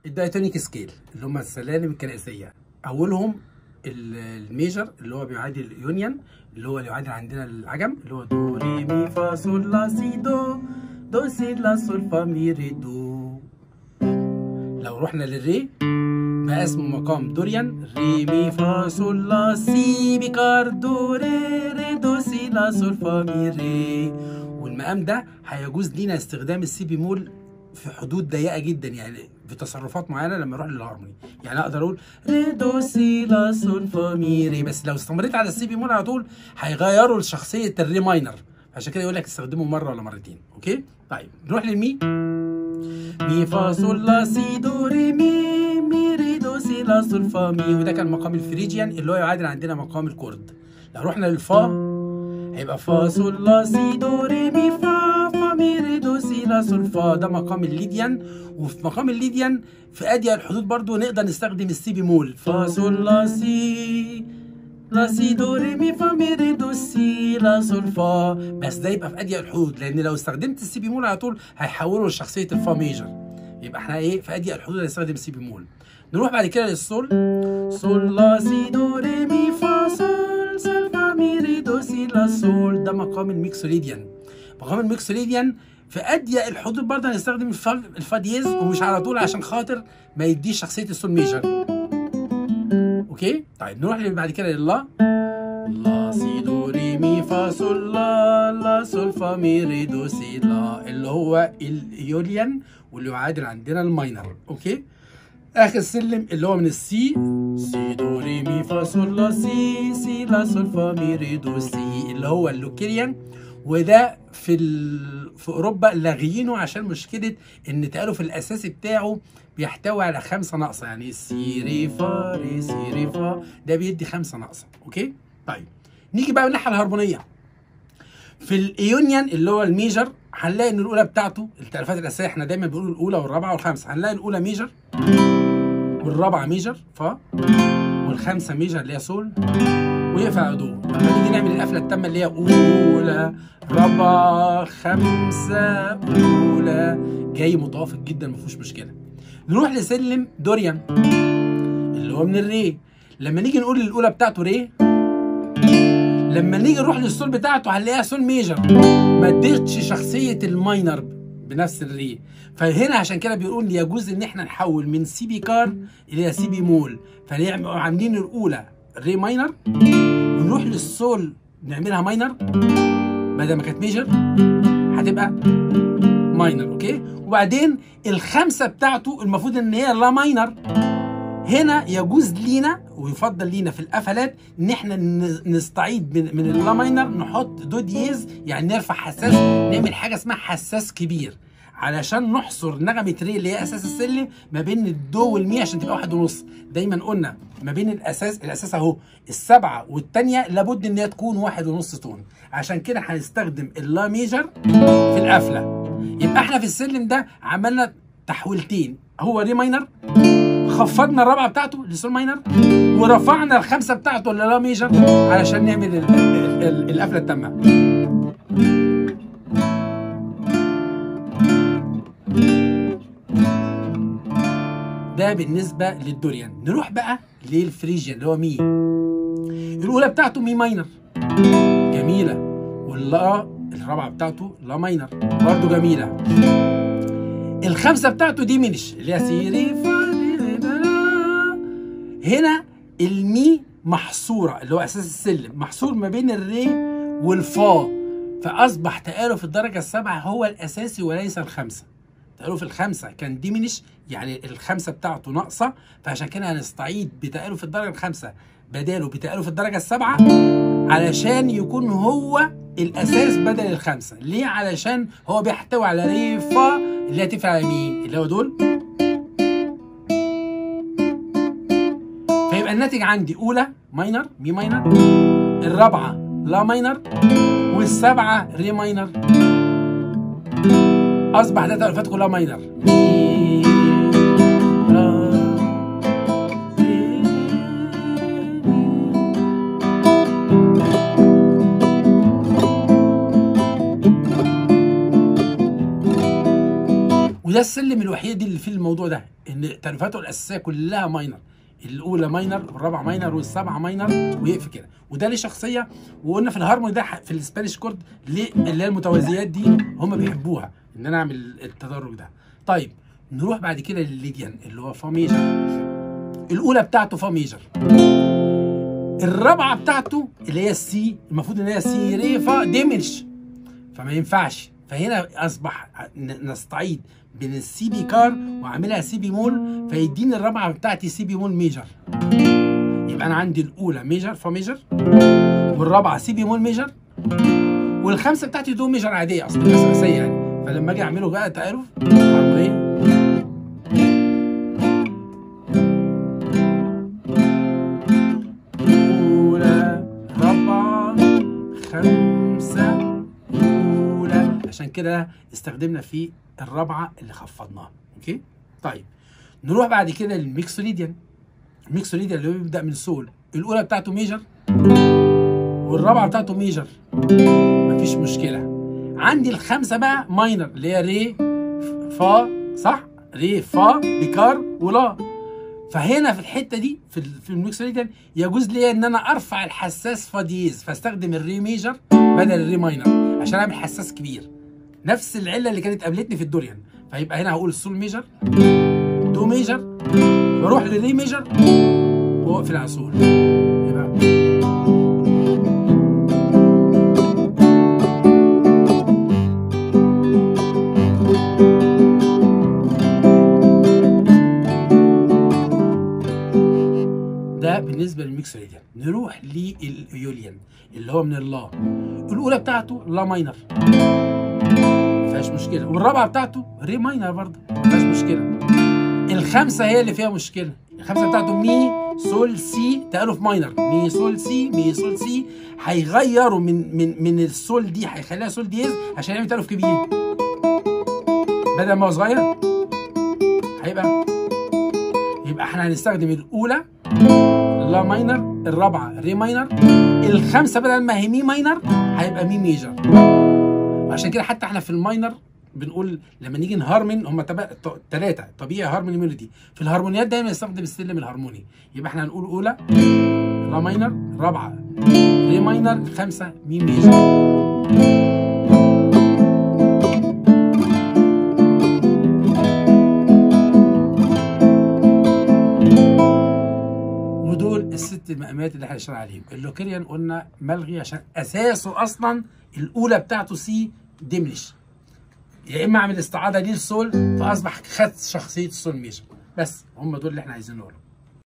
الدايتونيك سكيل اللي هم السلالم الكنائسيه اولهم ال- الميجر اللي هو بيعادل اليونيون اللي هو اللي يعادل عندنا العجم اللي هو دو ري مي فا سول لا سي دو دو سي لا سول فا مي ري دو لو رحنا للري بقى اسمه مقام دوريان ري مي فا سول لا سي بيكار دو ري ري دو سي لا سول فا مي ري والمقام ده هيجوز لينا استخدام السي بيمول في حدود ضيقه جدا يعني في تصرفات معينه لما اروح للهارموني يعني اقدر اقول ري دو سي لا سول فا مي ري بس لو استمريت على السي بيمول على طول هيغيروا لشخصيه الري ماينر عشان كده يقول لك استخدمه مره ولا مرتين اوكي طيب نروح للمي مي فا سول لا سي دو ري مي مي ري دو سي لا سول فا مي وده كان مقام الفريجيان اللي هو يعادل عندنا مقام الكورد لو رحنا للفا هيبقى فا سول لا سي دو ري مي فا فا مي ري دو سي لا سول فا ده مقام الليديان وفي مقام الليديان في اضيق الحدود برضو نقدر نستخدم السي بيمول فا سول لا سي لا سي دو ري مي فا مي ري دو سي لا سول فا بس ده يبقى في اضيق الحدود لان لو استخدمت السي بيمول على طول هيحوله لشخصيه الفا ميجر يبقى احنا ايه في اضيق الحدود هنستخدم السي بيمول نروح بعد كده للسول سول لا سي دو ري مي فا سول سول فا مي ري دو سي لا سول ده مقام الميكسوليديان مقام الميكسوليديان في اضيق الحدود برضه هنستخدم الفا الفا دييز ومش على طول عشان خاطر ما يديش شخصيه السول ميجر اوكي طيب نروح اللي بعد كده لله لا سي دو ري مي فا سول لا لا سول فا مي ري دو سي لا اللي هو اليوليان واللي يعادل عندنا الماينر اوكي اخر سلم اللي هو من السي سي دو ري مي فا سول لا سي سي لا سول فا مي ري دو سي اللي هو اللوكيريان وده في ال... في اوروبا لاغيينه عشان مشكله ان التالف الاساسي بتاعه بيحتوي على خمسه ناقصه يعني سي ري فا ري سي ري فا ده بيدي خمسه ناقصه اوكي طيب نيجي بقى من الناحيه الهرمونيه في الايونيان اللي هو الميجر هنلاقي ان الاولى بتاعته التالفات الاساسيه احنا دايما بنقول الاولى والرابعه والخامسه هنلاقي الاولى ميجر والرابعه ميجر فا والخامسه ميجر اللي هي سول ويقفل على دو لما نيجي نعمل القفله التامه اللي هي اولى رابعه خمسه اولى جاي متوافق جدا ما فيهوش مشكله نروح لسلم دوريان اللي هو من الري لما نيجي نقول الاولى بتاعته ري لما نيجي نروح للسول بتاعته هنلاقيها سول ميجر ما اديتش شخصيه الماينر بنفس الري فهنا عشان كده بيقول يجوز ان احنا نحول من سي بي كار الى سي بي مول فنعمل عاملين الاولى ري ماينر ونروح للسول نعملها ماينر بدل ما كانت ميجر هتبقى ماينر اوكي وبعدين الخمسه بتاعته المفروض ان هي لا ماينر هنا يجوز لينا ويفضل لينا في القفلات ان احنا ن- نستعيد من, من اللا ماينر نحط دو دييز يعني نرفع حساس نعمل حاجه اسمها حساس كبير علشان نحصر نغمه ري اللي هي اساس السلم ما بين الدو والمي عشان تبقى واحد ونص دايما قلنا ما بين الاساس الاساس اهو السبعه والثانيه لابد ان هي تكون واحد ونص تون عشان كده هنستخدم اللا ميجر في القفله يبقى احنا في السلم ده عملنا تحويلتين هو ري ماينر خفضنا الرابعه بتاعته لسول ماينر ورفعنا الخمسه بتاعته للا ميجر علشان نعمل ال- ال- ال- القفله التامه ده بالنسبه للدوريان نروح بقى للفريجيان اللي هو مي الاولى بتاعته مي ماينر جميله واللا الرابعه بتاعته لا ماينر برضه جميله الخمسه بتاعته دي منش اللي هي سي ري فا ري ري دا لا. هنا المي محصوره اللي هو اساس السلم محصور ما بين الري والفا فاصبح تآلف الدرجه السابعه هو الاساسي وليس الخمسه تآلف الخمسه كان ديمينش يعني الخمسه بتاعته ناقصه فعشان كده هنستعيد بتآلف الدرجه الخامسه بداله بتآلف الدرجه السابعه علشان يكون هو الاساس بدل الخمسه ليه علشان هو بيحتوي على ري فا اللي هتفعل على مين اللي هو دول فيبقى الناتج عندي اولى ماينر مي ماينر الرابعه لا ماينر والسبعه ري ماينر اصبح ده تألفات كلها ماينر مي، لا، ري، وده السلم الوحيد اللي في الموضوع ده ان تأليفاته الاساسيه كلها ماينر الاولى ماينر والرابعه ماينر والسابعه ماينر ويقفل كده وده ليه شخصيه وقلنا في الهارموني ده في السبانيش كورد ليه اللي هي المتوازيات دي هم بيحبوها ان انا اعمل التدرج ده طيب نروح بعد كده للليديان اللي هو فا ميجر الاولى بتاعته فا ميجر الرابعه بتاعته اللي هي السي المفروض ان هي سي ري فا ديمنش فما ينفعش فهنا اصبح نستعيد بين السي بي كار واعملها سي بي مول فيديني الرابعه بتاعتي سي بي مول ميجر يبقى انا عندي الاولى ميجر فا ميجر والرابعه سي بي مول ميجر والخمسه بتاعتي دو ميجر عاديه اصلا اساسيه يعني فلما اجي اعمله بقى تعرف اعمل ايه اولى رابعه خمسه اولى عشان كده استخدمنا في الرابعه اللي خفضناها اوكي طيب نروح بعد كده للميكسوليديان الميكسوليديان اللي هو بيبدا من سول الاولى بتاعته ميجر والرابعه بتاعته ميجر مفيش مشكله عندي الخمسه بقى ماينر اللي هي ري فا صح ري فا بيكار ولا فهنا في الحته دي في في الميكسوليديان يجوز لي ان انا ارفع الحساس فا دييز فاستخدم الري ميجر بدل الري ماينر عشان اعمل حساس كبير نفس العله اللي كانت قابلتني في الدوريان فيبقى هنا هقول السول ميجر دو ميجر بروح للري ميجر واقفل على سول يبقى ده بالنسبه للميكسوليديان نروح لليوليان اللي هو من اللا الاولى بتاعته لا ماينر ما فيهاش مشكله والرابعه بتاعته ري ماينر برضه ما فيهاش مشكله الخمسه هي اللي فيها مشكله الخمسه بتاعته مي سول سي تالف ماينر مي سول سي مي سول سي هيغيروا من من من السول دي هيخليها سول ديز عشان يعمل تالف كبير بدل ما هو صغير هيبقى يبقى احنا هنستخدم الاولى لا ماينر الرابعه ري ماينر الخمسه بدل ما هي مي ماينر هيبقى مي ميجر عشان كده حتى احنا في الماينر بنقول لما نيجي نهارمن هم ثلاثه طبيعي هارموني ميلودي في الهارمونيات دايما نستخدم السلم الهارموني يبقى احنا هنقول اولى لا ماينر رابعه ري ماينر خمسه مي ميجر ودول الست مقامات اللي احنا هنشتغل عليهم اللوكريان قلنا ملغي عشان اساسه اصلا الاولى بتاعته سي ديملش يا اما اعمل استعاده ليه السول فاصبح خد شخصيه السول ميجر بس هم دول اللي احنا عايزين نقولهم